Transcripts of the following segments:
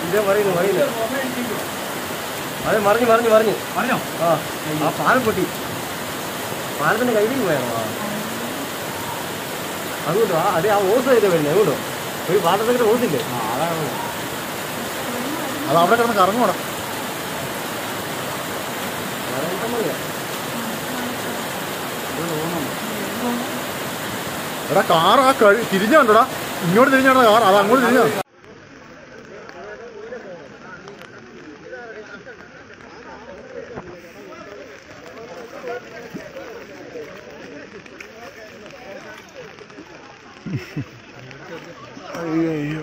ഇതേ പറയുന്നു പറയുന്നു അതെ മറിഞ്ഞു മറിഞ്ഞു മറിഞ്ഞു പറഞ്ഞോ ആ ആ പാലം പൊട്ടി പാലത്തിന്റെ കയ്യിലേക്ക് പോയാണോ ആ അതുകൊണ്ടോ ആ അതെ ആ ഓസ് ചെയ്ത് വരുന്നത് അതുകൊണ്ടോ ഒരു പാത്രത്തിന്റെ ഓസില്ലേ ആ അതാണ് അത് അവിടെ കിടന്ന് കറങ്ങുവാണ് എടാ കാർ ആ കഴി തിരിഞ്ഞു കണ്ടോടാ ഇങ്ങോട്ട് തിരിഞ്ഞാണ് കാർ അത് അങ്ങോട്ട് തിരിഞ്ഞു അയ്യോ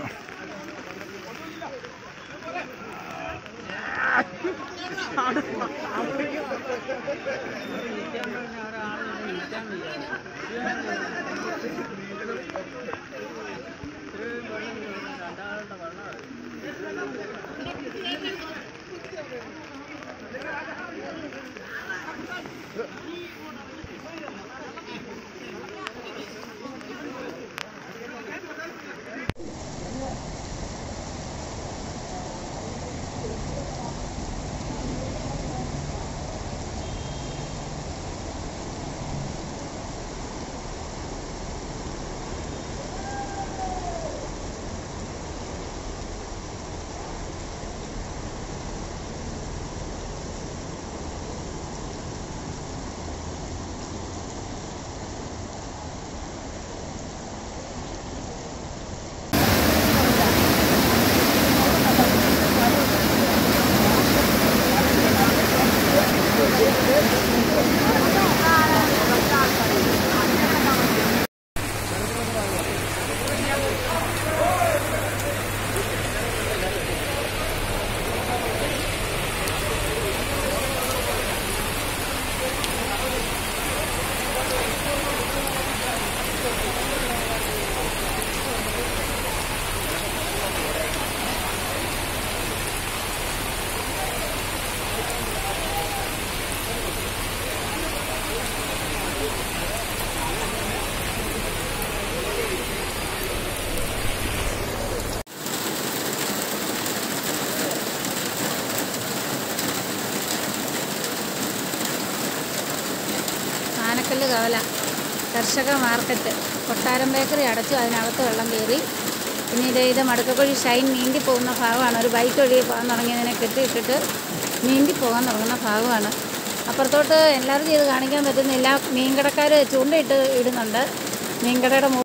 ആനക്കല്ല് കവല കർഷക മാർക്കറ്റ് കൊട്ടാരം ബേക്കറി അടച്ചു അതിനകത്ത് വെള്ളം കയറി പിന്നീട് ഇത് മടുക്കക്കുഴി ഷൈൻ നീന്തി പോകുന്ന ഭാഗമാണ് ഒരു ബൈക്ക് വഴി പോകാൻ തുടങ്ങിയതിനെ കെട്ടിയിട്ടിട്ട് നീന്തി പോകാൻ തുടങ്ങുന്ന ഭാഗമാണ് അപ്പുറത്തോട്ട് എല്ലാവരും ചെയ്ത് കാണിക്കാൻ പറ്റുന്നില്ല മീൻകടക്കാർ ചൂണ്ടയിട്ട് ഇടുന്നുണ്ട് മീൻകടയുടെ